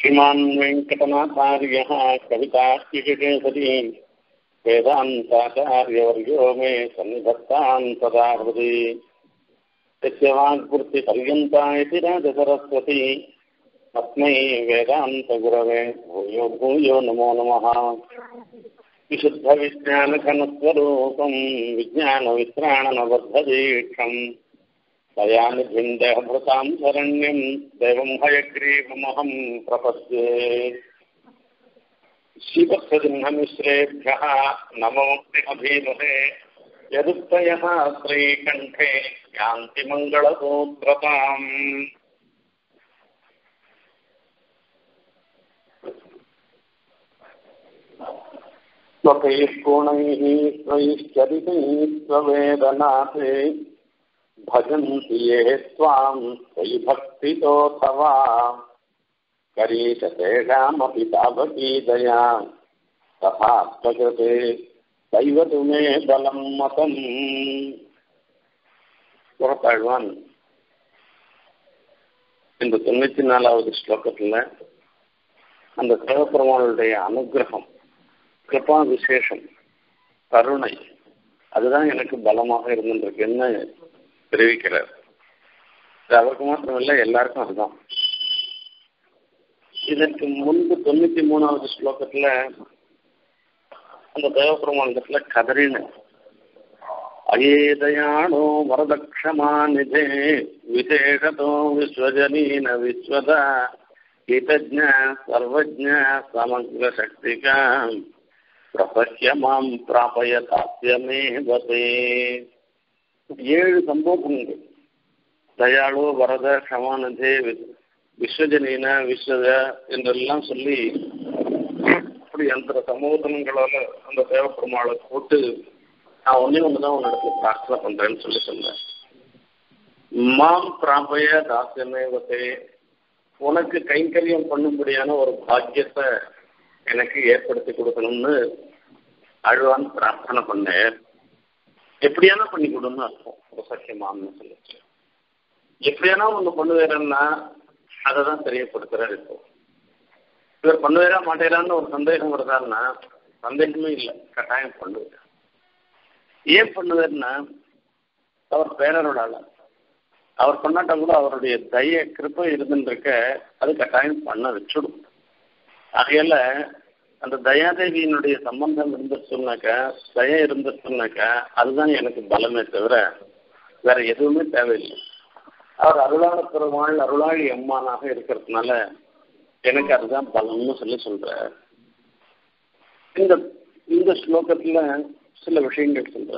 श्रीमान् वेङ्कटनाथार्यः कवितार्किकेसरी वेदान्ताचार्यवर्यो मे सन्निधत्तान् सदा हृदि यस्य वाक्पूर्तिपर्यन्ता इति राजसरस्वती अस्मै वेदान्तगुरवे भूयो भूयो नमो नमः विशुद्धविज्ञानघनस्वरूपम् विज्ञानवित्राणनबद्धदीक्षम् दयानिधिं देहभृतां शरण्यं देवं हयग्रीवमहं प्रपद्ये श्रीपक्षजिह्नमिश्रेभ्यः नमोक्तिमभीमहे यदुक्तयः श्रीकण्ठे यान्ति मङ्गलसूत्रताम् स्वकैः गुणैः स्वैश्चरितैः स्ववेदनाथे भजन्ति ये त्वां त्वयि भक्तितोऽथवा करीश तेषामपि तावती दया तथा प्रकृते दैवतु मे बलं मतम् புறத்தாழ்வான் இந்த தொண்ணூத்தி நாலாவது ஸ்லோகத்துல அந்த சிவபெருமானுடைய அனுகிரகம் கிருபா விசேஷம் கருணை அதுதான் எனக்கு பலமாக இருந்துருக்குன்னு தெரிவிக்கிறார் இது அவருக்கு மாத்திரமில்லை எல்லாருக்கும் அதுதான் இதற்கு முன்பு தொண்ணூத்தி மூணாவது ஸ்லோகத்துல அந்த தேவபெருமானத்துல கதறின அயேதயானோ வரதக்ஷமா நிதே விசேஷதோ விஸ்வஜனீன விஸ்வத கீதஜ சர்வஜ சமக்ர சக்திகா பிரபஹ்ய மாம் பிராபய தாத்தியமேவதே ஏழு சம்போகங்கள் தயாளு வரத க்ஷமானதே விஸ்வஜனீன விஸ்வத என்றெல்லாம் சொல்லி அப்படி அந்த சமோதனங்களால அந்த தேவப்பெருமாளை போட்டு நான் ஒன்னே ஒண்ணுதான் உன்னிடத்துல பிரார்த்தனை பண்றேன்னு சொல்லி சொன்னேன் மாம் பிராபய தாசியமேவதே உனக்கு கைங்கரியம் பண்ணும்படியான ஒரு பாக்கியத்தை எனக்கு ஏற்படுத்தி கொடுக்கணும்னு அழுவான் பிரார்த்தனை பண்ணேன் எப்படியானா பண்ணி கொடுன்னு அர்த்தம் ஒரு சக்கியமான்னு சொல்லிச்சு எப்படியானா ஒன்று பண்ணுவேறன்னா அதை தான் தெரியப்படுத்துறாரு இப்போ இவர் பண்ணுவேரா மாட்டேறான்னு ஒரு சந்தேகம் வருதான்னா சந்தேகமே இல்லை கட்டாயம் பண்ணுவார் ஏன் பண்ணுவார்னா அவர் பேரரோட ஆள அவர் பண்ணாட்டா கூட அவருடைய தய கிருப்பை இருந்துருக்க அது கட்டாயம் பண்ண வச்சுடும் ஆகையால அந்த தயாதேவியினுடைய சம்பந்தம் இருந்துச்சுனாக்கா தய இருந்துச்சுனாக்கா அதுதான் எனக்கு பலமே தவிர வேற எதுவுமே தேவையில்லை அவர் அருளாள பெருமாள் அருளாளி அம்மானாக இருக்கிறதுனால எனக்கு அதுதான் பலம்னு சொல்லி சொல்ற இந்த இந்த ஸ்லோகத்துல சில விஷயங்கள் சொல்ற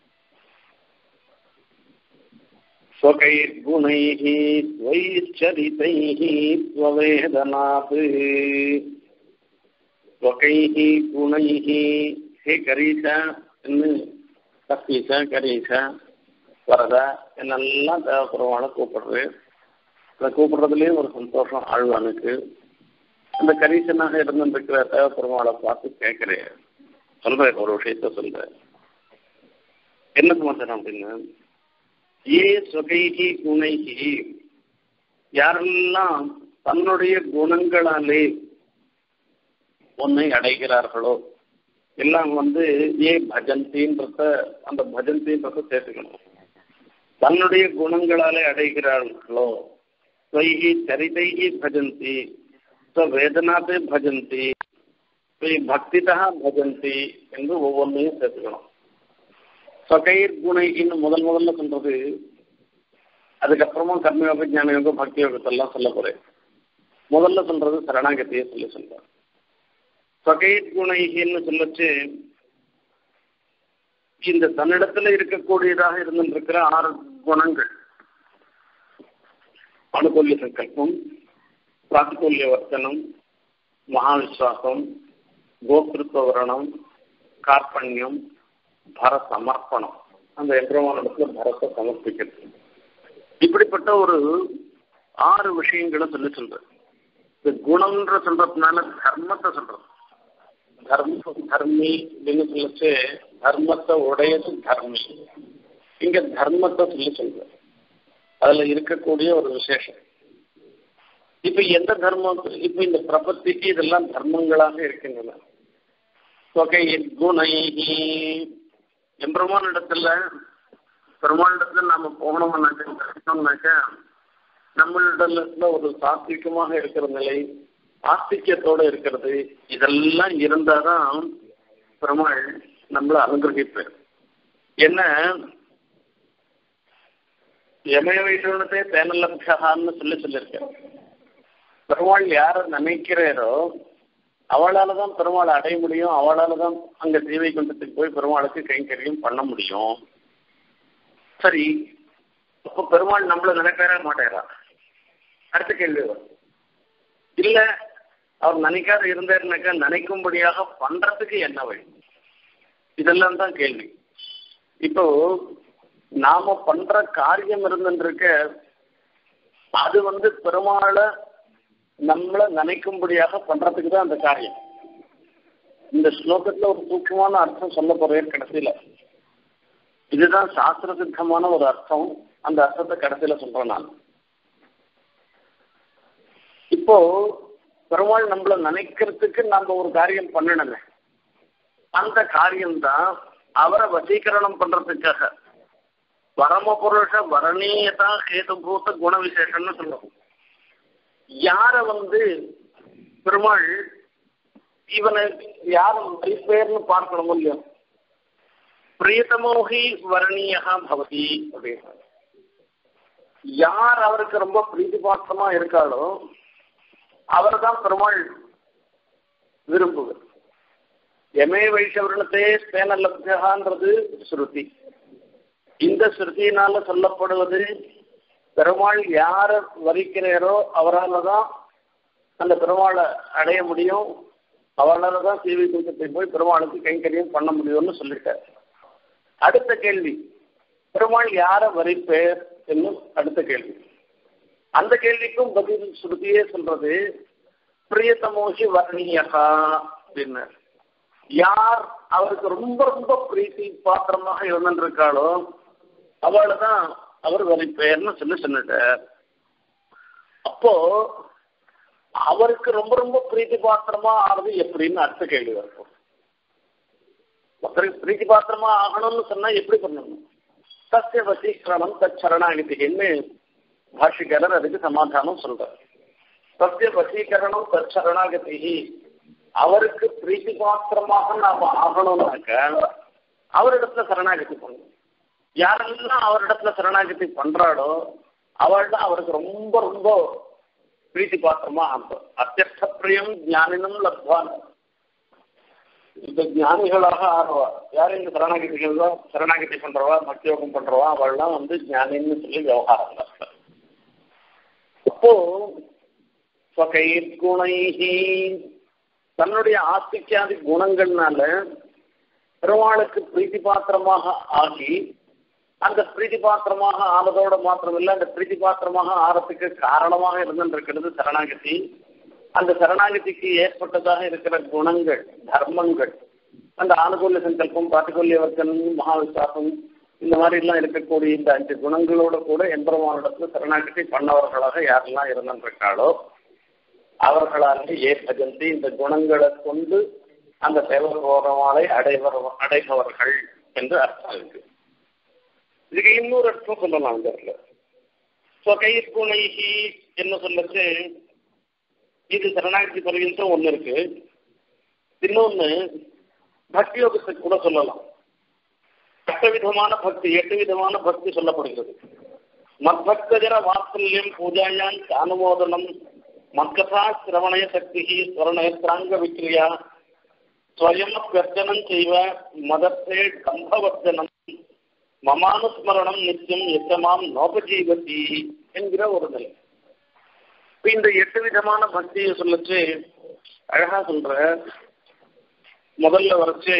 स्वकैर्गुणैः त्वैश्चरितैः त्ववेदनात् स्वकैः गुणैः हे கரீச என்று கப்பீச கரீச வரத என்னெல்லாம் தேவைப்படுறவான கூப்பிடுறது அதை கூப்பிடுறதுலேயும் ஒரு சந்தோஷம் ஆழ்வானுக்கு அந்த கரீசனாக இருந்திருக்கிற தேவைப்படுறவாளை பார்த்து கேட்கிறேன் சொல்றேன் ஒரு விஷயத்த சொல்றேன் என்ன சமாச்சாரம் அப்படின்னு ஏ சொகைகி குணைகி யாரெல்லாம் தன்னுடைய குணங்களாலே உன்னை அடைகிறார்களோ எல்லாம் வந்து ஏ பஜந்தின்றத அந்த பஜந்தின்றத சேர்த்துக்கணும் தன்னுடைய குணங்களாலே அடைகிறார்களோ ஸ்வைகி சரிதைகி பஜந்தி வேதனாத்தை பஜந்தி பக்திதா பஜந்தி என்று ஒவ்வொன்றையும் சேர்த்துக்கணும் சொகைர் குணைகின்னு முதல் முதல்ல சொல்றது அதுக்கப்புறமா கர்மயோக ஞான யோகம் பக்தி யோகத்தெல்லாம் சொல்ல போறேன் முதல்ல சொல்றது சரணாகத்தியை சொல்லி சொல்றேன் சொகைர் குணைகின்னு சொல்லச்சு இந்த தன்னிடத்துல இருக்கக்கூடியதாக இருந்திருக்கிற ஆறு குணங்கள் அனுகூல்ய சங்கல்பம் பிராத்திகூல்ய வர்த்தனம் மகாவிஸ்வாசம் கோத்திருத்துவ வரணம் கார்பண்யம் பர சமர்ப்பணம் அந்த எம்பெருமானிடத்துல பரத்தை சமர்ப்பிக்கிறது இப்படிப்பட்ட ஒரு ஆறு விஷயங்களை சொல்லி சொல்றது இந்த குணம்ன்ற சொல்றதுனால தர்மத்தை சொல்றது தர்மம் தர்மி அப்படின்னு சொல்லிச்சு தர்மத்தை உடையது தர்மி இங்க தர்மத்தை சொல்லி சொல்ற அதுல இருக்கக்கூடிய ஒரு விசேஷம் இப்ப எந்த தர்மம் இப்ப இந்த பிரபத்திக்கு இதெல்லாம் தர்மங்களாக இருக்கின்றன தொகை குணைஹி எம்பெருமான் இடத்துல பெருமாள் இடத்துல நாம போகணும்னாக்க நம்மளிடத்துல ஒரு சாத்விகமாக இருக்கிற நிலை ஆஸ்திக்கியத்தோட இருக்கிறது இதெல்லாம் இருந்தாதான் பெருமாள் நம்மளை அனுகிரகிப்பார் என்ன எமய வைஷ்ணவனத்தை தேனலப்சகான்னு சொல்லி சொல்லியிருக்கேன் பெருமாள் யார நினைக்கிறாரோ அவளால தான் பெருமாளை அடைய முடியும் அவளால தான் அங்க தீவை குண்டத்துக்கு போய் பெருமாளுக்கு கைங்கரியம் பண்ண முடியும் சரி அப்ப பெருமாள் நம்மள நினைக்காரே மாட்டேறா அடுத்த கேள்வி வரும் இல்ல அவர் நினைக்காத இருந்தாருனாக்கா நினைக்கும்படியாக பண்றதுக்கு என்ன வழி இதெல்லாம் தான் கேள்வி இப்போ நாம பண்ற காரியம் இருந்துருக்க அது வந்து பெருமாளை நம்மள நினைக்கும்படியாக பண்றதுக்கு தான் அந்த காரியம் இந்த ஸ்லோகத்துல ஒரு சூக்ஷமான அர்த்தம் சொல்ல போறேன் கடைசியில இதுதான் சாஸ்திர சித்தமான ஒரு அர்த்தம் அந்த அர்த்தத்தை கடைசியில சொல்றேன் நான் இப்போ பெருமாள் நம்மள நினைக்கிறதுக்கு நம்ம ஒரு காரியம் பண்ணணுமே அந்த காரியம்தான் அவரை வசீகரணம் பண்றதுக்காக பரமபுருஷ வரணீயதா கேதுபூத குண விசேஷம்னு சொல்லுவோம் யார வந்து பெருமாள் இவனை யார் பேர்னு பார்க்கணும் இல்லையோ பிரியதமோகி வரணீயா பவதி அப்படின்னு யார் அவருக்கு ரொம்ப பிரீதி பாத்திரமா இருக்காளோ அவரை தான் பெருமாள் விரும்புவர் எமே வைஷவரணத்தே ஸ்தேன லப்ஜகான்றது ஸ்ருதி இந்த ஸ்ருதியினால சொல்லப்படுவது பெருமாள் யார வரிக்கிறாரோ அவரால் தான் அந்த பெருமாளை அடைய முடியும் அவரால் தான் சீவி தூக்கத்தை போய் பெருமாளுக்கு கைங்கரியம் பண்ண முடியும்னு சொல்லிட்டார் அடுத்த கேள்வி பெருமாள் யார வரிப்பேர் என்னும் அடுத்த கேள்வி அந்த கேள்விக்கும் பதில் ஸ்ருதியே சொல்றது பிரியதமோஷி வர்ணியகா அப்படின்னு யார் அவருக்கு ரொம்ப ரொம்ப பிரீத்தி பாத்திரமாக இருந்திருக்காளோ அவளை தான் அவர் வரிப்பெயர்னு சொல்லி சொன்னிட்டார் அப்போ அவருக்கு ரொம்ப ரொம்ப பிரீத்தி பாத்திரமா ஆறது எப்படின்னு அடுத்த கேள்வி இருக்கும் ஒருத்தருக்கு பிரீத்தி பாத்திரமா ஆகணும்னு சொன்னா எப்படி பண்ணணும் சத்திய வசீகரணம் தச்சரணாகிதின்னு பாஷிக்காரர் அதுக்கு சமாதானம் சொல்றார் சத்திய வசீகரணம் தச்சரணாகதி அவருக்கு பிரீத்தி பாத்திரமாக நாம ஆகணும்னாக்க அவரிடத்துல சரணாகதி பண்ணணும் யாரெல்லாம் அவரிடத்துல சரணாகதி பண்றாளோ அவள் தான் அவருக்கு ரொம்ப ரொம்ப பிரீத்தி பாத்திரமா ஆகும் அத்தியர்த்த பிரியம் ஞானினும் லப்வான் இந்த ஞானிகளாக ஆடுவா யாரும் இந்த சரணாகதிகள் தான் சரணாகதி பண்றவா மத்தியோகம் பண்றவா அவள்லாம் வந்து ஞானின்னு சொல்லி விவகாரம் அப்போ குணைஹி தன்னுடைய ஆஸ்திக்காதி குணங்கள்னால பெருமாளுக்கு பிரீத்தி பாத்திரமாக ஆகி அந்த பிரீத்தி பாத்திரமாக ஆனதோட மாத்திரம் இல்லை அந்த பிரீத்தி பாத்திரமாக ஆறதுக்கு காரணமாக இருந்திருக்கிறது சரணாகதி அந்த சரணாகதிக்கு ஏற்பட்டதாக இருக்கிற குணங்கள் தர்மங்கள் அந்த ஆனுகூல்ய சங்கல்பம் பாட்டுகொல்ய வர்க்கன் மகாவிசுவாசம் இந்த மாதிரி எல்லாம் இருக்கக்கூடிய இந்த அஞ்சு குணங்களோட கூட எம்பெருமானிடத்துல சரணாகதி பண்ணவர்களாக யாரெல்லாம் இருந்திருக்காளோ அவர்களாலே ஏ பஜந்தி இந்த குணங்களை கொண்டு அந்த சேவகோரமாலை அடைவர் அடைபவர்கள் என்று அர்த்தம் இருக்கு இதுக்கு இன்னொரு அர்த்தம் சொல்லலாம் இந்த இடத்துல ஸ்வகைர்குணைஹி என்ன சொல்லச்சு இது சரணாகதி பர்யந்தம் ஒண்ணு இருக்கு இன்னொன்னு பக்தி யோகத்துக்கு கூட சொல்லலாம் எட்டு விதமான பக்தி எட்டு விதமான பக்தி சொல்லப்படுகிறது மத்பக்தஜன வாத்சல்யம் பூஜாயான் அனுமோதனம் மத்கதா சிரவணய சக்தி ஸ்வரணயத்ராங்க விக்ரியா ஸ்வயமப்பியர்ஜனம் செய்வ மதத்தே கம்பவர்ஜனம் மமானுஸ்மரணம் நித்தியம் எத்தமாம் நோபஜீவதி என்கிற ஒரு நிலை இந்த எட்டு விதமான பக்தியை சொல்லச்சு அழகா சொல்ற முதல்ல வரைச்சு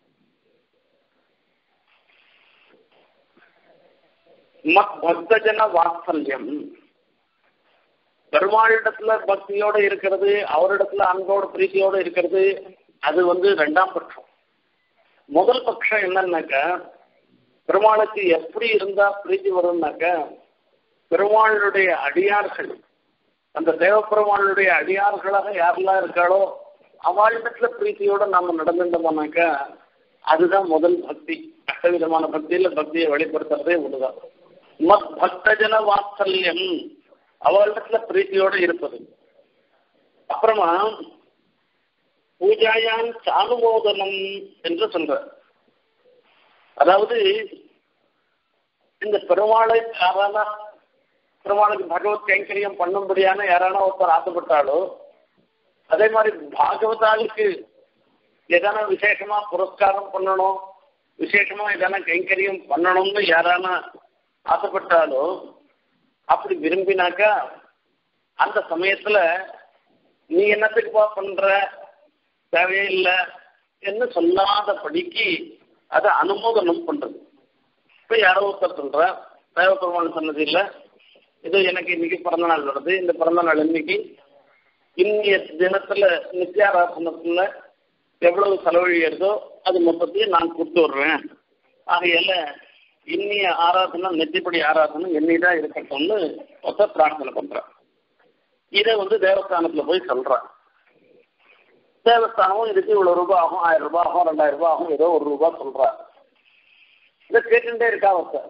மத் பக்தஜன வாத்சல்யம் பெருமாளிடத்துல பக்தியோட இருக்கிறது அவரிடத்துல அன்போட பிரீத்தியோட இருக்கிறது அது வந்து ரெண்டாம் பட்சம் முதல் பட்சம் என்னன்னாக்க பெருமாளுக்கு எப்படி இருந்தா பிரீத்தி வரும்னாக்க பெருமாளுடைய அடியார்கள் அந்த தேவப்பெருமானுடைய அடியார்களாக யாரெல்லாம் இருக்காளோ அவளிடத்துல பிரீத்தியோட நாம நடந்துட்டோம்னாக்கா அதுதான் முதல் பக்தி அஷ்டவிதமான பக்தியில பக்தியை வெளிப்படுத்துறதே ஒண்ணுதான் மத் பக்தஜன வாத்சல்யம் அவளிடத்துல பிரீத்தியோட இருப்பது அப்புறமா பூஜாயான் சானுமோதனம் என்று சொல்ற அதாவது இந்த பெருமாளை யாரானா பெருமாளுக்கு பகவத் கைங்கரியம் பண்ணும்படியான யாரானா ஒருத்தர் ஆசைப்பட்டாலோ அதே மாதிரி பாகவதாளுக்கு எதனா விசேஷமா புரஸ்காரம் பண்ணணும் விசேஷமா எதனா கைங்கரியம் பண்ணணும்னு யாரானா ஆசைப்பட்டாலோ அப்படி விரும்பினாக்கா அந்த சமயத்துல நீ என்னத்துக்குப்பா பண்ற தேவையில்லை என்று சொல்லாதபடிக்கு அதை அனுமோதனம் பண்றது இப்ப யாரோ ஒருத்தர் சொல்ற தேவபெருமான சன்னதியில் இது எனக்கு இன்னைக்கு பிறந்த நாள் வருது இந்த பிறந்த நாள் இன்னைக்கு இன்னைய தினத்துல நித்தியாராசனத்துல எவ்வளவு செலவழியறதோ அது மொத்தத்தையும் நான் கொடுத்து விடுறேன் ஆகையால இன்னிய ஆராதனை நெத்திப்படி ஆராதனை என்னைதான் இருக்கட்டும்னு ஒருத்தர் பிரார்த்தனை பண்றான் இதை வந்து தேவஸ்தானத்துல போய் சொல்றான் தேவஸ்தானமும் இதுக்கு இவ்வளவு ரூபாய் ஆகும் ஆயிரம் ரூபாய் ஆகும் ரெண்டாயிரம் ரூபாய் ஆகும் ஏதோ ஒரு ரூபாய் சொல்றா இதை கேட்டுட்டே இருக்கா ஒருத்தர்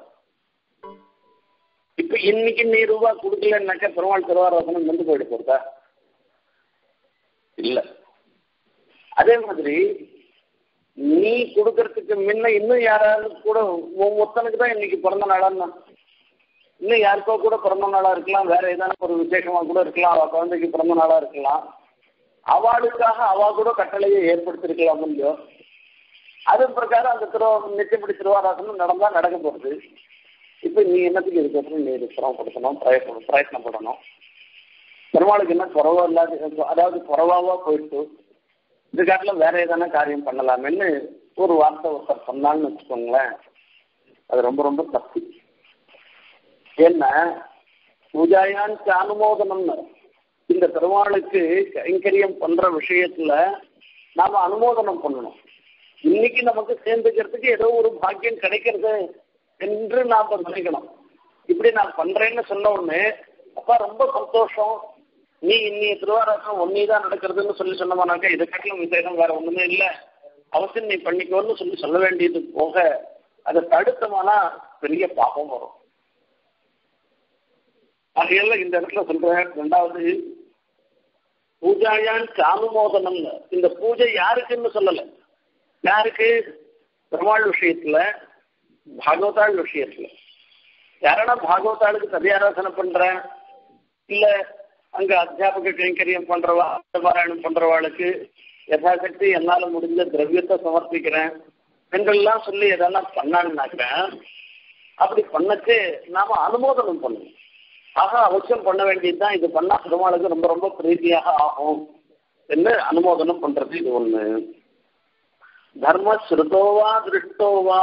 இப்ப இன்னைக்கு நீ ரூபாய் கொடுக்கலன்னாக்கா பெருமாள் திருவாரசனம் நின்று போயிட்டு போறதா இல்ல அதே மாதிரி நீ கொடுக்கறதுக்கு முன்ன இன்னும் யாராவது கூட ஒருத்தனுக்கு தான் இன்னைக்கு பிறந்த நாளான்னா இன்னும் யாருக்கோ கூட பிறந்த நாளா இருக்கலாம் வேற ஏதாவது ஒரு விசேஷமா கூட இருக்கலாம் அவ குழந்தைக்கு பிறந்த நாளா இருக்கலாம் அவளுக்காக அவ கூட கட்டளையை ஏற்படுத்திருக்கலாம் இல்லையோ அது பிரகாரம் அந்த திருவா நிச்சயப்படி திருவாராசனம் நடந்தா நடக்க போகுது இப்ப நீ என்னத்துக்கு இதுக்கப்புறம் நீ சிரமப்படுத்தணும் பிரயத்தனம் பிரயத்னப்படணும் பெருமாளுக்கு என்ன குறவா இல்லாத அதாவது குறவாவா போயிட்டு இதுக்காட்டிலும் வேற எதனா காரியம் பண்ணலாமேன்னு ஒரு வார்த்தை ஒருத்தர் சொன்னான்னு வச்சுக்கோங்களேன் அது ரொம்ப ரொம்ப தப்பு ஏன்னா பூஜாயான் அனுமோதனம்னு இந்த பெருமாளுக்கு கைங்கரியம் பண்ற விஷயத்துல நாம அனுமோதனம் பண்ணணும் இன்னைக்கு நமக்கு சேர்ந்துக்கிறதுக்கு ஏதோ ஒரு பாக்கியம் கிடைக்கிறது என்று நாம நினைக்கணும் இப்படி நான் பண்றேன்னு சொன்ன உடனே அப்பா ரொம்ப சந்தோஷம் நீ இன்னைய திருவாரசம் ஒன்னே தான் நடக்கிறதுன்னு சொல்லி சொன்னோம்னாக்கா இதை கட்டிலும் விசேஷம் வேற ஒண்ணுமே இல்லை அவசியம் நீ பண்ணிக்கோன்னு சொல்லி சொல்ல வேண்டியது போக அதை தடுத்தோம்னா பெரிய பாப்பம் வரும் ஆகையால இந்த இடத்துல சொல்றேன் ரெண்டாவது பூஜாயான் சானுமோதனம் இந்த பூஜை யாருக்குன்னு சொல்லல யாருக்கு பெருமாள் விஷயத்துல பாகவதாள் விஷயத்துல யாரனா பாகவதாளுக்கு சதியாராசனை பண்ற இல்ல அங்க அத்தியாபக கைங்கரியம் பண்றவா பாராயணம் பண்றவாளுக்கு யதாசக்தி என்னால முடிஞ்ச திரவியத்தை சமர்ப்பிக்கிறேன் பெண்கள்லாம் சொல்லி எதெல்லாம் பண்ணான்னாக்க அப்படி பண்ணச்சு நாம அனுமோதனம் பண்ணணும் ஆக அவசியம் பண்ண வேண்டியதுதான் இது பண்ணா பெருமாளுக்கு ரொம்ப ரொம்ப பிரீதியாக ஆகும் என்று அனுமோதனம் பண்றது இது ஒண்ணு தர்ம ஸ்ருதோவா திருஷ்டோவா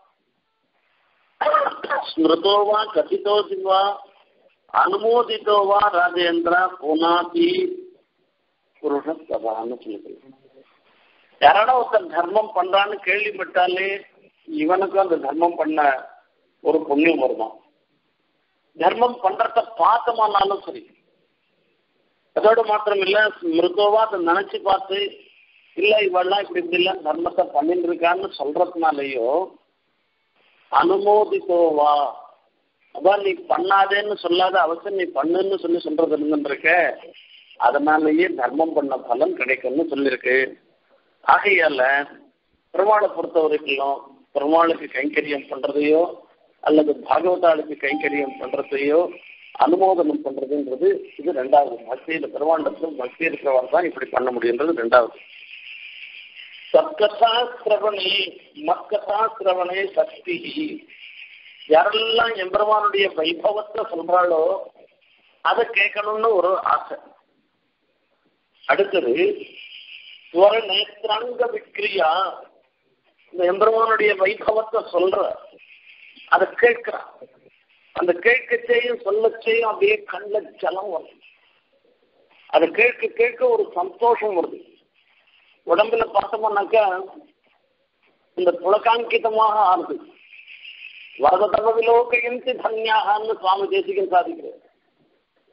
ஸ்மிருதோவா கதிதோதிவா அனுமோதித்தோவா ராஜேந்திர புனாதி புருஷஸ்தபான்னு சொல்லுது யாரான ஒருத்தன் தர்மம் பண்றான்னு கேள்விப்பட்டாலே இவனுக்கும் அந்த தர்மம் பண்ண ஒரு புண்ணியம் வருமா தர்மம் பண்றத பார்த்தோமானாலும் சரி அதோட மாத்திரம் இல்ல மிருதோவா அதை நினைச்சு பார்த்து இல்ல இவெல்லாம் இப்படி இப்படி எல்லாம் தர்மத்தை பண்ணிட்டு இருக்கான்னு சொல்றதுனாலயோ அனுமோதித்தோவா அதான் நீ பண்ணாதேன்னு சொல்லாத அவசியம் நீ பண்ணுன்னு சொல்லி சொல்றது இருந்துருக்க அதனாலேயே தர்மம் பண்ண பலன் கிடைக்கும்னு சொல்லியிருக்கு ஆகையால பெருமாளை பொறுத்த வரைக்கும் பெருமாளுக்கு கைங்கரியம் பண்றதையோ அல்லது பாகவதாளுக்கு கைங்கரியம் பண்றதையோ அனுமோதனம் பண்றதுன்றது இது ரெண்டாவது பக்தியில பெருமாண்டத்திலும் பக்தி இருக்கிறவர் தான் இப்படி பண்ண முடியுன்றது ரெண்டாவது சத்கதா சிரவணே மத்கதா சிரவணே சக்தி யாரெல்லாம் எம்பெருமானுடைய வைபவத்தை சொல்றாளோ அதை கேட்கணும்னு ஒரு ஆசை அடுத்தது ஸ்வர நேத்திராங்க விக்ரியா இந்த எம்பெருமானுடைய வைபவத்தை சொல்ற அதை கேட்கிறான் அந்த கேட்கச்சையும் சொல்லச்சையும் அப்படியே கண்ணில் ஜலம் வரும் அதை கேட்க கேட்க ஒரு சந்தோஷம் வருது உடம்புல பார்த்தோம்னாக்கா இந்த புலகாங்கிதமாக ஆறுது வரத தவவிலோகையும் தன்யாகான்னு சுவாமி தேசிகன் சாதிக்கிறார்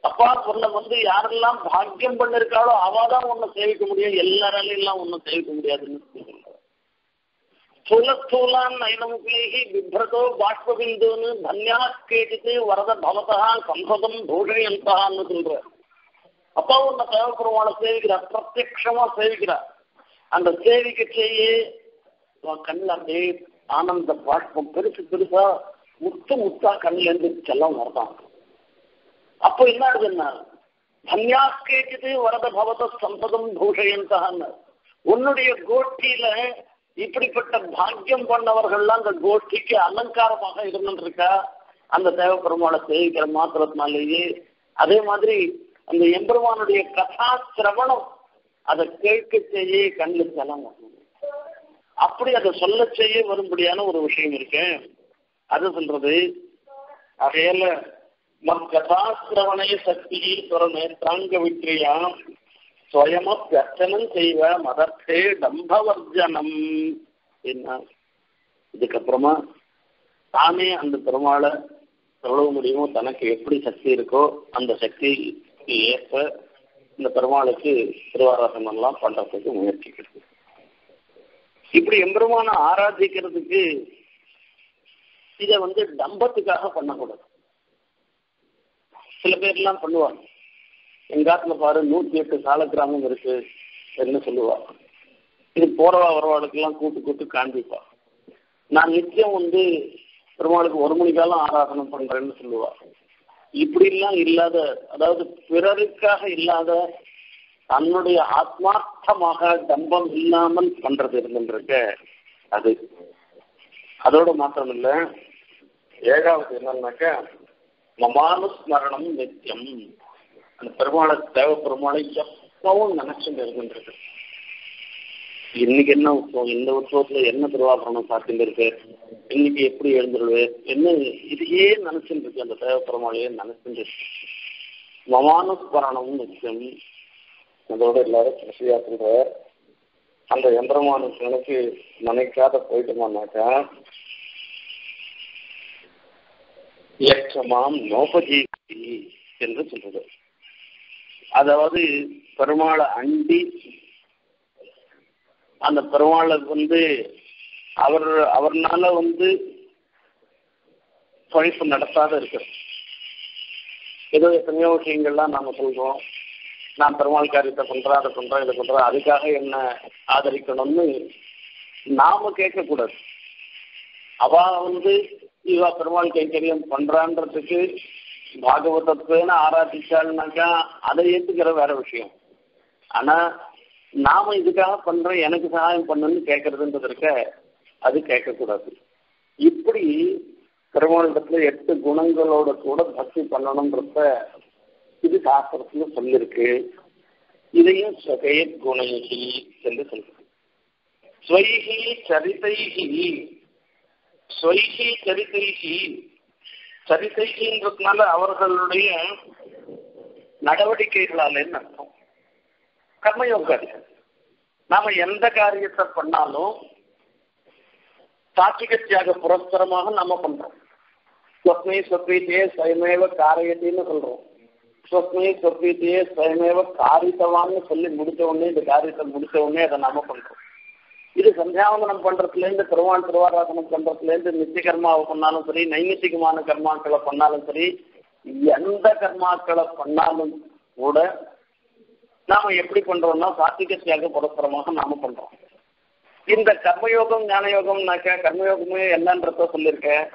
அப்பா உன்னை வந்து யாரெல்லாம் பாக்கியம் பண்ணிருக்காளோ அவதான் உன்னை சேவிக்க முடியும் எல்லாராலையும் எல்லாம் உன்னை சேவிக்க முடியாதுன்னு சொல்றார் ஸ்தூல ஸ்தூலான் நயனமுகேகி பிப்ரதோ பாஷ்பபிந்துன்னு தன்யா கேட்டுட்டு வரத பவதா சம்பதம் பூஷயந்தான்னு சொல்ற அப்பா உன்னை தேவப்பெருமாளை சேவிக்கிறா பிரத்யக்ஷமா சேவிக்கிறா அந்த சேவிக்க செய்ய உன் கண்ணில் அப்படியே ஆனந்த பாஷ்பம் பெருசு பெருசா முத்து முத்தா கண்ணில் இருந்து செல்லம் வரதான் அப்போ என்ன ஆகுதுன்னா தன்யா கேட்டுட்டு வரத பவத சம்பதம் பூஷயந்தான்னு உன்னுடைய கோஷ்டியில இப்படிப்பட்ட பாக்கியம் பண்ணவர்கள்லாம் அந்த கோஷ்டிக்கு அலங்காரமாக இருந்துருக்கா அந்த தேவப்பெருமாளை சேவிக்கிற மாத்திரத்தினாலேயே அதே மாதிரி அந்த எம்பெருமானுடைய கதா சிரவணம் அதை கேட்க செய்ய கண்ணில் செலம் அப்படி அதை சொல்ல செய்ய வரும்படியான ஒரு விஷயம் இருக்கு அது சொல்றது அதையில மத்கதாசிரவணை சக்தி நேற்றாங்க விக்ரியா ஸ்வயமப்பியர்ச்சனம் செய்வ மதத்தே டம்பவர்ஜனம் என்ன இதுக்கப்புறமா தானே அந்த பெருமாளை எவ்வளவு முடியுமோ தனக்கு எப்படி சக்தி இருக்கோ அந்த சக்திக்கு ஏற்ப இந்த பெருமாளுக்கு திருவாராசனம் எல்லாம் பண்றதுக்கு முயற்சிக்கிறது இப்படி எம்பெருமான ஆராதிக்கிறதுக்கு இதை வந்து டம்பத்துக்காக பண்ணக்கூடாது சில பேர்லாம் பண்ணுவாங்க எங்காத்துல பாரு நூத்தி எட்டு சால கிராமம் இருக்கு என்ன சொல்லுவா இது போறவா வரவாளுக்கெல்லாம் கூட்டு கூட்டு காண்பிப்பா நான் நித்தியம் வந்து பெருமாளுக்கு ஒரு மணி காலம் ஆராதனம் பண்றேன்னு சொல்லுவா இப்படி எல்லாம் இல்லாத அதாவது பிறருக்காக இல்லாத தன்னுடைய ஆத்மார்த்தமாக தம்பம் இல்லாமல் பண்றது இருந்துருக்க அது அதோட மாத்திரம் இல்ல ஏழாவது என்னன்னாக்க மமானுஸ்மரணம் நித்தியம் அந்த பெருமாளை தேவ பெருமாளை எப்பவும் நினைச்சுட்டு இருக்கின்றது இன்னைக்கு என்ன உற்சவம் இந்த உற்சவத்துல என்ன திருவாபரணம் சாத்திட்டு இருக்கு இன்னைக்கு எப்படி எழுந்துருவே என்ன இதையே நினைச்சுட்டு இருக்கு அந்த தேவ பெருமாளையே நினைச்சுட்டு இருக்கு மமானுஸ்மரணம் நித்தியம் அதோட எல்லாரும் கடைசியா சொல்ற அந்த எந்திரமானுக்கு எனக்கு நினைக்காத போயிட்டோம்னாக்கா ஏற்றமாம் நோபஜீவி என்று சொல்றது அதாவது பெருமாளை அண்டி அந்த பெருமாளை வந்து அவர் அவர்னால வந்து பழிப்பு நடத்தாத இருக்கிறது ஏதோ எத்தனையோ விஷயங்கள்லாம் நாம சொல்றோம் நான் பெருமாள் காரியத்தை பண்றேன் அதை பண்றேன் இதை பண்றேன் அதுக்காக என்ன ஆதரிக்கணும்னு நாம கேட்கக்கூடாது அவ வந்து இவ பெருமாள் கைங்கரியம் பண்றான்றதுக்கு பாகவதத்துன்னு ஆராதிச்சாள்னாக்கா அதை ஏத்துக்கிற வேற விஷயம் ஆனா நாம இதுக்காக பண்றோம் எனக்கு சகாயம் பண்ணுன்னு கேட்கறதுன்றது இருக்க அது கேட்கக்கூடாது இப்படி பெருமாளிடத்துல எட்டு குணங்களோட கூட பக்தி பண்ணணும்ன்றத இது சாஸ்திரத்துல சொல்லிருக்கு இதையும் ஸ்வகய குணைகி என்று சொல்றது ஸ்வைகி சரிதைகி ஸ்வைகி சரிதைகி சரிதைகின்றதுனால அவர்களுடைய நடவடிக்கைகளாலேன்னு அர்த்தம் கர்மயோகாதிகள் நாம எந்த காரியத்தை பண்ணாலும் சாட்சிக தியாக புரஸ்தரமாக நாம பண்றோம் ஸ்வப்னே ஸ்வப்ரீத்தியே ஸ்வயமேவ காரியத்தின்னு சொல்றோம் ஸ்வப்னே ஸ்வப்ரீத்தியே ஸ்வயமேவ காரித்தவான்னு சொல்லி முடிச்ச உடனே இந்த காரியத்தை முடிச்ச உடனே அதை நாம பண்றோம் இது சந்தியாவந்தனம் பண்றதுல இருந்து பெருமாள் திருவாராசனம் பண்றதுல இருந்து நித்திய கர்மாவை பண்ணாலும் சரி நைமித்திகமான கர்மாக்களை பண்ணாலும் சரி எந்த கர்மாக்களை பண்ணாலும் கூட நாம எப்படி பண்றோம்னா சாத்திக தியாக புரஸ்பரமாக நாம பண்றோம் இந்த கர்மயோகம் ஞான யோகம்னாக்க கர்மயோகமே என்னன்றத சொல்லியிருக்கேன்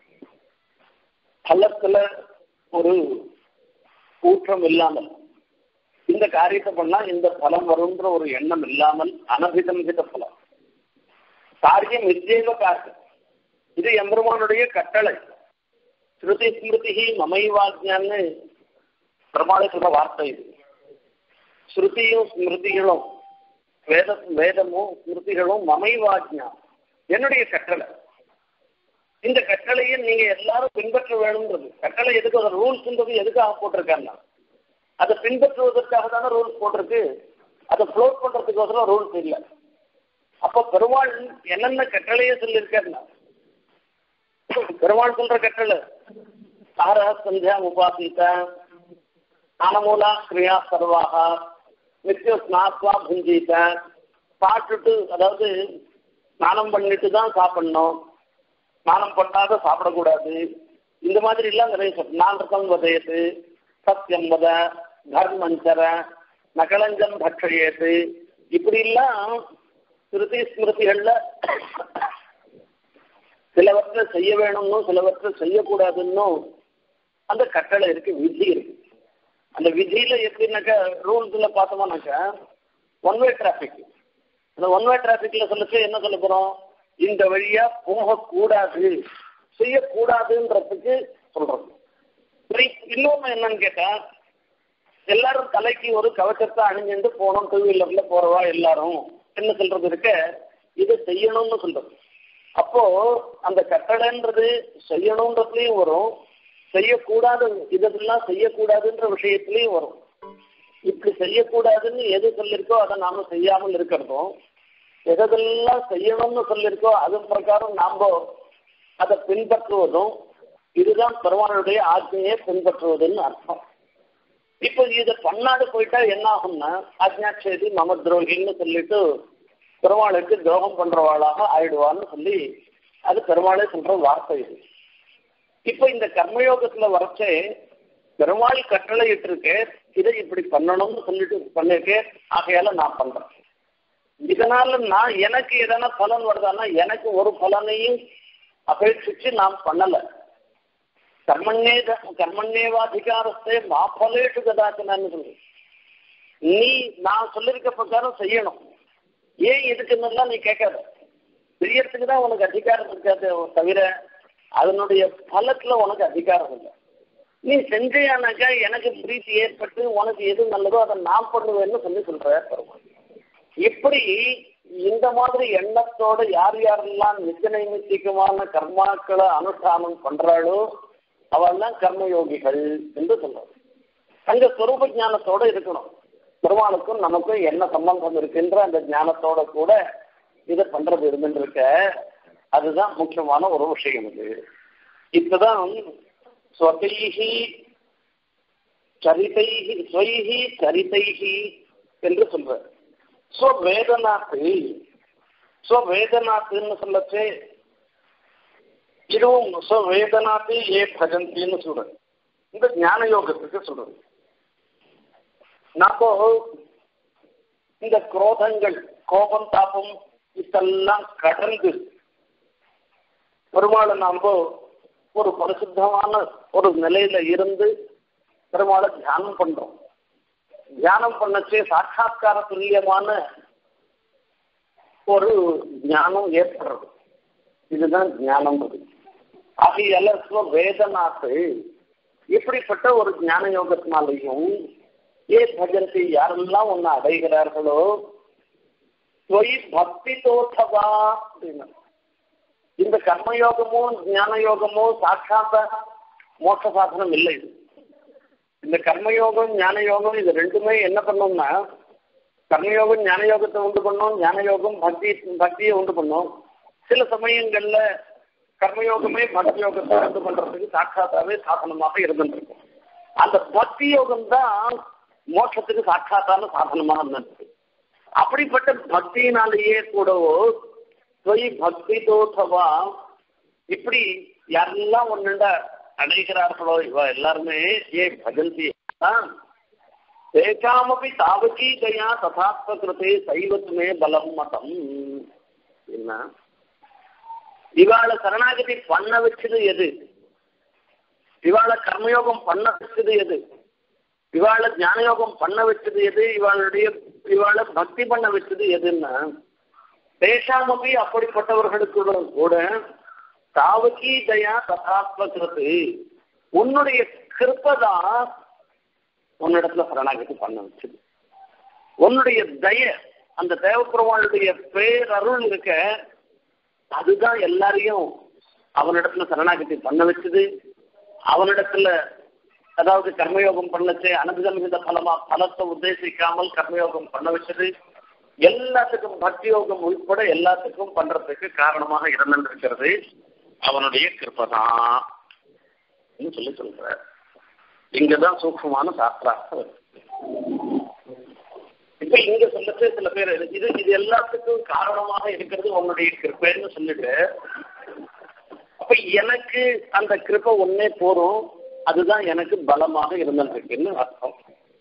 பள்ளத்துல ஒரு கூற்றம் இல்லாமல் இந்த காரியத்தை பண்ணா இந்த பலம் வரும்ன்ற ஒரு எண்ணம் இல்லாமல் அனபிதமித பலம் காரியம் நிச்சயம காரியம் இது எம்பெருமானுடைய கட்டளை ஸ்ருதி ஸ்மிருதி மமைவாஜ்யான்னு பெருமாளை சொல்ற வார்த்தை இது ஸ்ருதியும் ஸ்மிருதிகளும் வேத வேதமும் ஸ்மிருதிகளும் மமைவாஜ்யா என்னுடைய கட்டளை இந்த கட்டளையை நீங்க எல்லாரும் பின்பற்ற வேணும்ன்றது கட்டளை எதுக்கு அந்த ரூல்ஸ்ன்றது எதுக்காக போட்டிருக்காருன்னா அதை பின்பற்றுவதற்காக தானே ரூல்ஸ் போட்டிருக்கு அதை ஃப்ளோட் பண்றதுக்கோசரம் ரூல்ஸ் இல்லை அப்ப பெருமாள் என்னென்ன கட்டளையே சொல்லியிருக்காருன்னா பெருமாள் சொல்ற கட்டளை சாரா சந்தியா உபாசித்த அனமூலா கிரியா சர்வாக நித்தியம் ஸ்நாத்வா புஞ்சீத சாப்பிட்டுட்டு அதாவது ஸ்நானம் பண்ணிட்டு தான் சாப்பிடணும் ஸ்நானம் பண்ணாத சாப்பிடக்கூடாது இந்த மாதிரி எல்லாம் நிறைய சொல் நான்கம் வதையது சத்தியம் வத தர்மஞ்சர நகலஞ்சம் பட்சயது இப்படி எல்லாம் ஸ்மிருதி ஸ்மிருதிகள்ல சிலவற்றை செய்ய வேணும்னு சிலவற்றை செய்யக்கூடாதுன்னும் அந்த கட்டளை இருக்கு விதி இருக்கு அந்த விதியில எப்படின்னாக்கா ரூல்ஸ்ல பார்த்தோம்னாக்கா ஒன் வே டிராபிக் அந்த ஒன் வே டிராபிக்ல சொல்லுச்சு என்ன சொல்ல போறோம் இந்த வழியா போகக்கூடாது செய்யக்கூடாதுன்றதுக்கு சொல்றோம் சரி இன்னொன்னு என்னன்னு கேட்டா எல்லாரும் தலைக்கு ஒரு கவச்சத்தை அணிஞ்சுட்டு போனோம் டூ வீலர்ல போறவா எல்லாரும் என்ன சொல்றது இருக்க இது செய்யணும்னு சொல்றது அப்போ அந்த கட்டளைன்றது செய்யணுன்றதுலயும் வரும் செய்யக்கூடாது இதெல்லாம் செய்யக்கூடாதுன்ற விஷயத்திலையும் வரும் இப்படி செய்யக்கூடாதுன்னு எது சொல்லியிருக்கோ அதை நாம செய்யாமல் இருக்கிறதும் எதெல்லாம் செய்யணும்னு சொல்லியிருக்கோ அதன் பிரகாரம் நாம அதை பின்பற்றுவதும் இதுதான் பெருமாளுடைய ஆజ్ఞையை பின்பற்றுவதுன்னு அர்த்தம் இப்போ இதை பன்னாடு போயிட்டா என்ன ஆகும்னா ஆஜ்ஞாட்சேதி மம துரோகின்னு சொல்லிட்டு பெருமாளுக்கு துரோகம் பண்றவாளாக ஆயிடுவான்னு சொல்லி அது பெருமாளே சொல்ற வார்த்தை இது இப்போ இந்த கர்மயோகத்துல வரச்சே பெருமாள் கட்டளை இருக்கு இதை இப்படி பண்ணணும்னு சொல்லிட்டு பண்ணிருக்கேன் ஆகையால நான் பண்றேன் இதனால நான் எனக்கு எதனா பலன் வருதான்னா எனக்கு ஒரு பலனையும் அபேட்சிச்சு நான் பண்ணல கர்மண்ணே கர்மண்ணேவாதிகாரத்தை மாப்பலேட்டு கதாச்சனான்னு சொல்லு நீ நான் சொல்லியிருக்க பிரகாரம் செய்யணும் ஏன் இதுக்குன்னு நீ கேட்காத செய்யறதுக்கு தான் உனக்கு அதிகாரம் இருக்காது தவிர அதனுடைய பலத்துல உனக்கு அதிகாரம் இல்லை நீ செஞ்சியானாக்கா எனக்கு பிரீத்தி ஏற்பட்டு உனக்கு எது நல்லதோ அதை நான் பண்ணுவேன்னு சொல்லி சொல்ற பெருமாள் இப்படி இந்த மாதிரி எண்ணத்தோட யார் யாரெல்லாம் நித்திய நைமித்திகமான கர்மாக்களை அனுஷ்டானம் பண்றாளோ அவெல்லாம் கர்மயோகிகள் என்று சொல்றாரு அங்க சொரூப ஞானத்தோட இருக்கணும் பெருமாளுக்கும் நமக்கும் என்ன சம்பந்தம் இருக்குன்ற அந்த ஞானத்தோட கூட இதை பண்றது இருந்துருக்க அதுதான் முக்கியமான ஒரு விஷயம் இது இப்பதான் ஸ்வதைஹி சரிதைஹி ஸ்வைஹி சரிதைஹி என்று சொல்ற ஸ்வவேதனாத்து ஸ்வவேதனாத்துன்னு சொல்லச்சு இதுவும் ஸ்வவேதனாத்து ஏ பஜந்தின்னு சொல்றது இந்த ஞான யோகத்துக்கு சொல்றது நாம இந்த குரோதங்கள் கோபம் தாபம் இதெல்லாம் கடந்து பெருமாளை நாம ஒரு பரிசுத்தமான ஒரு நிலையில இருந்து பெருமாளை தியானம் பண்றோம் தியானம் பண்ணச்சே சாட்சா்கார துல்லியமான ஒரு ஞானம் ஏற்படுறது இதுதான் ஞானம் ஆகையால வேதனாத்து இப்படிப்பட்ட ஒரு ஞான யோகத்தினாலையும் ஏ பஜந்தி யாரெல்லாம் ஒன்னு அடைகிறார்களோ தொய் பக்தி தோற்றவா அப்படின்னு இந்த கர்மயோகமோ ஞான யோகமோ சாட்சாத்த மோட்ச சாதனம் இல்லை இது இந்த கர்மயோகம் ஞான யோகம் இது ரெண்டுமே என்ன பண்ணோம்னா கர்மயோகம் ஞான யோகத்தை உண்டு பண்ணோம் ஞான யோகம் பக்தி பக்தியை உண்டு பண்ணோம் சில சமயங்கள்ல கர்மயோகமே பக்தி யோகத்தை உண்டு பண்றதுக்கு சாட்சாத்தாவே சாதனமாக இருந்துருக்கும் அந்த பக்தி யோகம் தான் மோட்சத்துக்கு சாட்சாத்தான சாதனமாக இருந்திருக்கு அப்படிப்பட்ட பக்தியினாலேயே கூடவோ தொய் பக்தி தோற்றவா இப்படி யாரெல்லாம் ஒன்றுண்ட அடைகிறார்களோ இவ எல்லாருமே ஏ பஜந்தி தேகாமபி தாவகி தயா ததாத்ம கிருத்தே சைவத்துமே பலம் மதம் என்ன இவாளை சரணாகதி பண்ண வச்சது எது இவாளை கர்மயோகம் பண்ண வச்சது எது இவாளை ஞானயோகம் பண்ண வச்சது எது இவாளுடைய இவாளை பக்தி பண்ண வச்சது எதுன்னா தேசாமபி அப்படிப்பட்டவர்களுக்கு கூட தாவகி தயா ததாத்மகிருத்து உன்னுடைய கிருப்பதான் உன்னிடத்துல சரணாகதி பண்ண வச்சது உன்னுடைய தய அந்த தேவப்பெருமாளுடைய பேரருள் இருக்க அதுதான் எல்லாரையும் அவனிடத்துல சரணாகதி பண்ண வச்சது அவனிடத்துல அதாவது கர்மயோகம் பண்ணச்சு அனதிகமித பலமா பலத்தை உத்தேசிக்காமல் கர்மயோகம் பண்ண வச்சது எல்லாத்துக்கும் பக்தி யோகம் உட்பட எல்லாத்துக்கும் பண்றதுக்கு காரணமாக இருந்திருக்கிறது அவனுடைய கிருப்பதான் சொல்லி சொல்ற இங்கதான் சூக்ஷமான சாஸ்திரார்த்தம் இருக்கு இப்ப இங்க சொல்லச்சு சில பேர் இது இது எல்லாத்துக்கும் காரணமாக இருக்கிறது உன்னுடைய கிருப்பைன்னு சொல்லிட்டு அப்ப எனக்கு அந்த கிருப்பை ஒன்னே போறோம் அதுதான் எனக்கு பலமாக இருந்துருக்குன்னு அர்த்தம்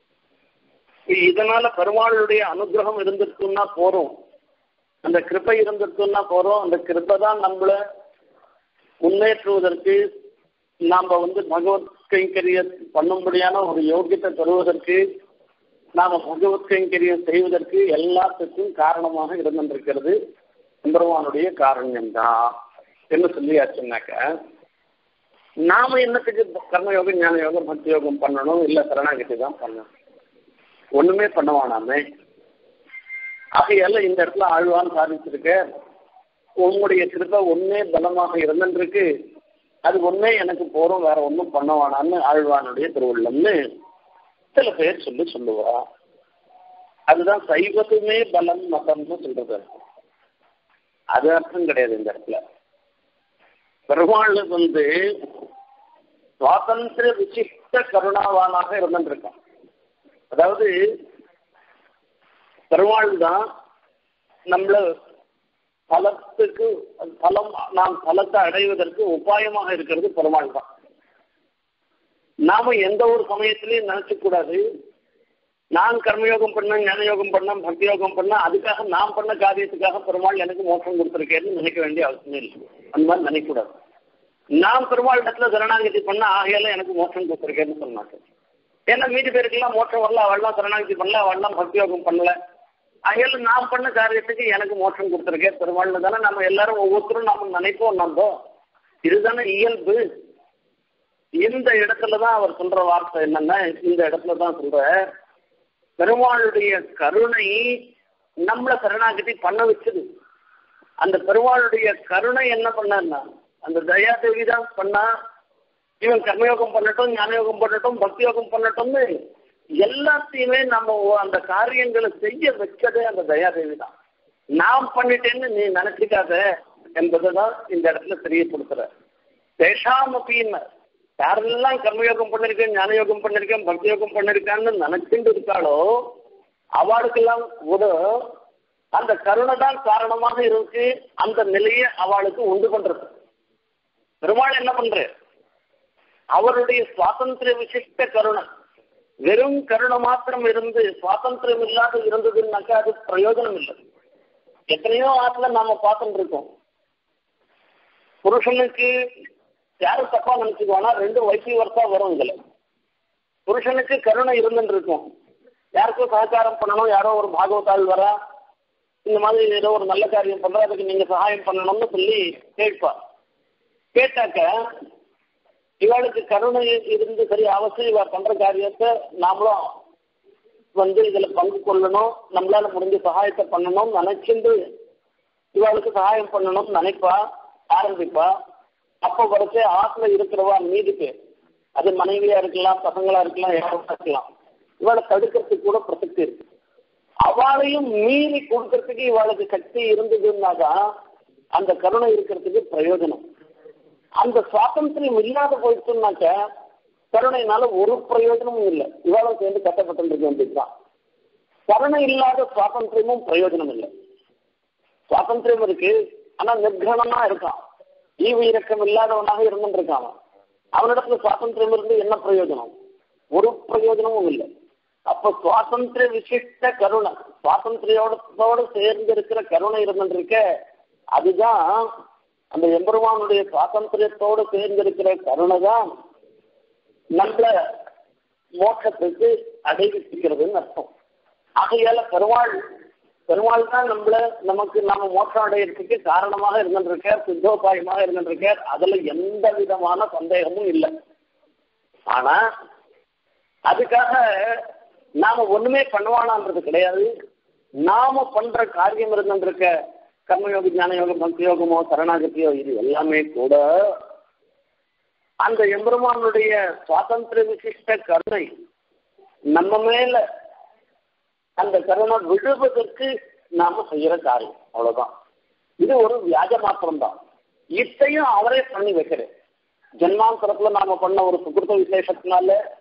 இதனால பெருமாளுடைய அனுகிரகம் இருந்திருக்குன்னா போறோம் அந்த கிருப்பை இருந்திருக்குன்னா போறோம் அந்த கிருப்பை தான் நம்மள முன்னேற்றுவதற்கு நாம வந்து பகவத் கைங்கரிய பண்ணும்படியான ஒரு யோகியத்தை தருவதற்கு நாம பகவத் கைங்கரியம் செய்வதற்கு எல்லாத்துக்கும் காரணமாக இருந்திருக்கிறது பெருமானுடைய காரண்யம்தான் என்ன சொல்லியாச்சுன்னாக்க நாம என்னத்துக்கு கர்மயோகம் ஞான யோகம் பக்தி யோகம் பண்ணணும் இல்ல சரணாகதி தான் பண்ணணும் ஒண்ணுமே பண்ணவானாமே ஆகையால இந்த இடத்துல ஆழ்வான் சாதிச்சிருக்க உங்களுடைய கிருப்பை ஒன்னே பலமாக இருந்துருக்கு அது ஒன்னே எனக்கு போறோம் வேற ஒன்றும் பண்ணவானான்னு ஆழ்வானுடைய திருவுள்ளம்னு சில பேர் சொல்லி சொல்லுவா அதுதான் சைவத்துமே பலம் மதம்னு சொல்றது அது அர்த்தம் கிடையாது இந்த இடத்துல பெருமாள் வந்து சுவாதந்திர விசிஷ்ட கருணாவானாக இருந்துருக்கான் அதாவது பெருமாள் தான் நம்மள பலத்துக்கு பலம் நாம் பலத்தை அடைவதற்கு உபாயமாக இருக்கிறது பெருமாள் தான் நாம எந்த ஒரு சமயத்திலையும் நினைச்ச கூடாது நான் கர்மயோகம் பண்ண ஞானயோகம் பண்ண பக்தி யோகம் பண்ண அதுக்காக நான் பண்ண காரியத்துக்காக பெருமாள் எனக்கு மோசம் கொடுத்துருக்கேன்னு நினைக்க வேண்டிய அவசியம் இல்லை அந்த மாதிரி நினைக்கக்கூடாது நான் பெருமாள் இடத்துல சரணாகதி பண்ண ஆகையால எனக்கு மோசம் கொடுத்துருக்கேன்னு சொல்ல மாட்டேன் ஏன்னா மீதி பேருக்கெல்லாம் மோட்சம் வரல அவள்லாம் சரணாகதி பண்ணல அவள்லாம் பக்தி யோகம் பண்ணல ஆகையால நான் பண்ண காரியத்துக்கு எனக்கு மோட்சம் கொடுத்துருக்கேன் பெருமாள்னு தானே நம்ம எல்லாரும் ஒவ்வொருத்தரும் நம்ம நினைப்போம் நம்ம இதுதானே இயல்பு இந்த இடத்துல தான் அவர் சொல்ற வார்த்தை என்னன்னா இந்த இடத்துல தான் சொல்ற பெருமாளுடைய கருணை நம்மள சரணாகதி பண்ண வச்சது அந்த பெருமாளுடைய கருணை என்ன பண்ணா அந்த தயாதேவி தான் பண்ணா இவன் கர்மயோகம் பண்ணட்டும் ஞானயோகம் பண்ணட்டும் பக்தி யோகம் பண்ணட்டும்னு எல்லாத்தையுமே நம்ம அந்த காரியங்களை செய்ய வச்சதே அந்த தயாதேவி தான் நான் பண்ணிட்டேன்னு நீ நினைச்சுக்காத என்பதை தான் இந்த இடத்துல தெரியப்படுத்துற தேஷாம் அப்படின்னு யாரெல்லாம் கர்மயோகம் பண்ணிருக்கேன் ஞானயோகம் பண்ணிருக்கேன் பக்தி யோகம் பண்ணிருக்கான்னு நினைச்சுட்டு இருக்காளோ அவளுக்கெல்லாம் கூட அந்த கருணை தான் காரணமாக இருக்கு அந்த நிலையை அவளுக்கு உண்டு பண்றது பெருமாள் என்ன பண்ற அவருடைய சுவாதந்திர விசிஷ்ட கருணை வெறும் கருணை மாத்திரம் இருந்து சுவாதந்திரம் இல்லாத இருந்ததுன்னாக்கா அது பிரயோஜனம் இல்லை எத்தனையோ ஆத்துல நாம பார்த்துட்டு இருக்கோம் புருஷனுக்கு யாரும் தப்பா நினைச்சுக்குவானா ரெண்டு வயசு வருஷா வரும் இதுல புருஷனுக்கு கருணை இருந்துட்டு இருக்கும் யாருக்கும் சககாரம் பண்ணணும் யாரோ ஒரு பாகவதாள் வரா இந்த மாதிரி ஏதோ ஒரு நல்ல காரியம் பண்றா அதுக்கு நீங்க சகாயம் பண்ணணும்னு சொல்லி கேட்பா கேட்டாக்க இவளுக்கு கருணை இருந்து சரி அவசியம் இவ பண்ற காரியத்தை நாமளும் வந்து இதுல பங்கு கொள்ளணும் நம்மளால முடிஞ்ச சகாயத்தை பண்ணணும் நினைச்சுட்டு இவளுக்கு சகாயம் பண்ணணும்னு நினைப்பா ஆரம்பிப்பா அப்ப வரைச்சு ஆத்துல இருக்கிறவா மீதுக்கு அது மனைவியா இருக்கலாம் பசங்களா இருக்கலாம் யாரும் இருக்கலாம் இவளை தடுக்கிறதுக்கு கூட பிரசக்தி இருக்கு அவளையும் மீறி கொடுக்கறதுக்கு இவளுக்கு சக்தி இருந்ததுன்னாதான் அந்த கருணை இருக்கிறதுக்கு பிரயோஜனம் அந்த சுவாதந்திரம் இல்லாத போயிடுச்சுனாக்க கருணைனால ஒரு பிரயோஜனமும் இல்லை இவாளும் சேர்ந்து கட்டப்பட்டு இருக்க வேண்டியதுதான் கருணை இல்லாத சுவாதந்திரமும் பிரயோஜனம் இல்லை சுவாதந்திரம் இருக்கு ஆனா நிர்கணமா இருக்கான் ஈவு இறக்கம் இல்லாதவனாக இருந்துட்டு இருக்கான் அவனிடத்துல சுவாதந்திரம் இருந்து என்ன பிரயோஜனம் ஒரு பிரயோஜனமும் இல்லை அப்ப சுவாதந்திர விசிஷ்ட கருணை சுவாதந்திரியோட சேர்ந்து இருக்கிற கருணை இருந்துருக்க அதுதான் அந்த எம்பெருமானுடைய சுவாதந்திரியத்தோடு சேர்ந்திருக்கிற கருணை தான் நல்ல மோட்சத்துக்கு அடைவிக்கிறதுன்னு அர்த்தம் ஆகையால பெருமாள் பெருமாள் தான் நம்மள நமக்கு நம்ம மோட்சம் அடையிறதுக்கு காரணமாக இருந்துருக்கார் சித்தோபாயமாக இருந்துருக்கார் அதுல எந்த விதமான சந்தேகமும் இல்லை ஆனா அதுக்காக நாம ஒண்ணுமே பண்ணுவானான்றது கிடையாது நாம பண்ற காரியம் இருந்துருக்க கர்மயோக ஞான யோகம் பக்தி யோகமோ சரணாகத்தியோ இது எல்லாமே கூட அந்த எம்பெருமானுடைய சுவாதந்திர விசிஷ்ட கருணை நம்ம மேல அந்த கருணை விழுவதற்கு நாம செய்யற காரியம் அவ்வளவுதான் இது ஒரு வியாஜ மாத்திரம் தான் இத்தையும் அவரே பண்ணி வைக்கிறேன் ஜென்மாந்தரத்துல நாம பண்ண ஒரு சுகிருத்த விசேஷத்தினால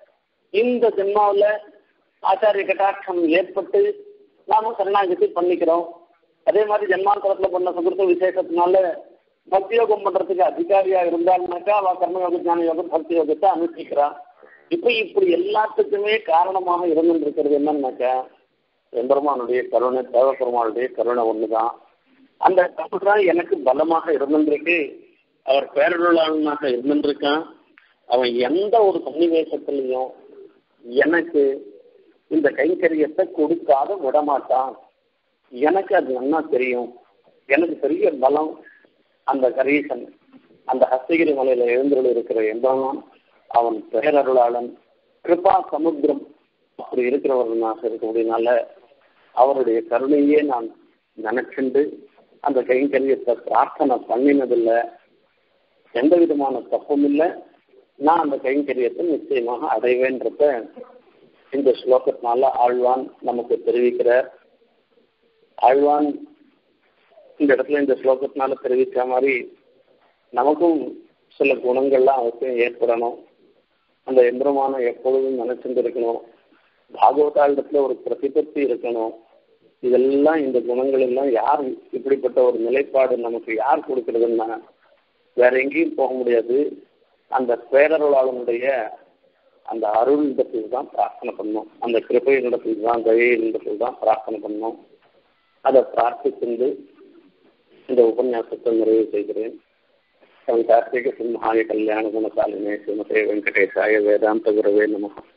இந்த ஜென்மாவில் ஆச்சாரிய கட்டாட்சம் ஏற்பட்டு நாம சரணாகதி பண்ணிக்கிறோம் அதே மாதிரி ஜென்மாந்தரத்துல பண்ண சுகிருத்த விசேஷத்தினால பக்தி யோகம் பண்றதுக்கு அதிகாரியா இருந்தாருனாக்கா அவ கர்மயோக ஞான யோகம் பக்தி யோகத்தை அனுஷ்டிக்கிறான் இப்ப இப்படி எல்லாத்துக்குமே காரணமாக இருந்துருக்கிறது என்னன்னாக்கா எம்பெருமானுடைய கருணை தேவபெருமானுடைய கருணை ஒண்ணுதான் அந்த கருணை எனக்கு பலமாக இருந்திருக்கு அவர் பேரருளாளனாக இருந்திருக்கான் அவன் எந்த ஒரு சன்னிவேசத்திலையும் எனக்கு இந்த கைங்கரியத்தை கொடுக்காத விடமாட்டான் எனக்கு அது நல்லா தெரியும் எனக்கு பெரிய பலம் அந்த கரீசன் அந்த ஹஸ்தகிரி மலையில எழுந்தருள் இருக்கிற எம்பெருமான் அவன் பேரருளாளன் கிருபா சமுத்திரம் அப்படி இருக்கிறவர்களாக இருக்கக்கூடியனால அவருடைய கருணையே நான் நினைச்சுண்டு அந்த கைங்கரியத்தை பிரார்த்தனை பண்ணினதில்லை எந்த விதமான தப்பும் இல்லை நான் அந்த கைங்கரியத்தை நிச்சயமாக அடைவேன்றத இந்த ஸ்லோகத்தினால ஆழ்வான் நமக்கு தெரிவிக்கிறார் ஆழ்வான் இந்த இடத்துல இந்த ஸ்லோகத்தினால தெரிவித்த மாதிரி நமக்கும் சில குணங்கள்லாம் அவசியம் ஏற்படணும் அந்த எந்திரமான எப்பொழுதும் நினைச்சுட்டு இருக்கணும் பாகவதாளிடத்துல ஒரு பிரதிபத்தி இருக்கணும் இதெல்லாம் இந்த குணங்கள் எல்லாம் யார் இப்படிப்பட்ட ஒரு நிலைப்பாடு நமக்கு யார் கொடுக்கறதுன்னா வேற எங்கேயும் போக முடியாது அந்த பேரருளாளனுடைய அந்த அருள் இடத்தில் தான் பிரார்த்தனை பண்ணணும் அந்த கிருபையின் இடத்தில் தான் தயையின் இடத்தில் தான் பிரார்த்தனை பண்ணணும் அதை பிரார்த்தித்து இந்த உபன்யாசத்தை நிறைவு செய்கிறேன் கார்த்திக சிம்ஹாய கல்யாண குணசாலினே ஸ்ரீமதே வெங்கடேசாய வேதாந்த குரவே நமக்கு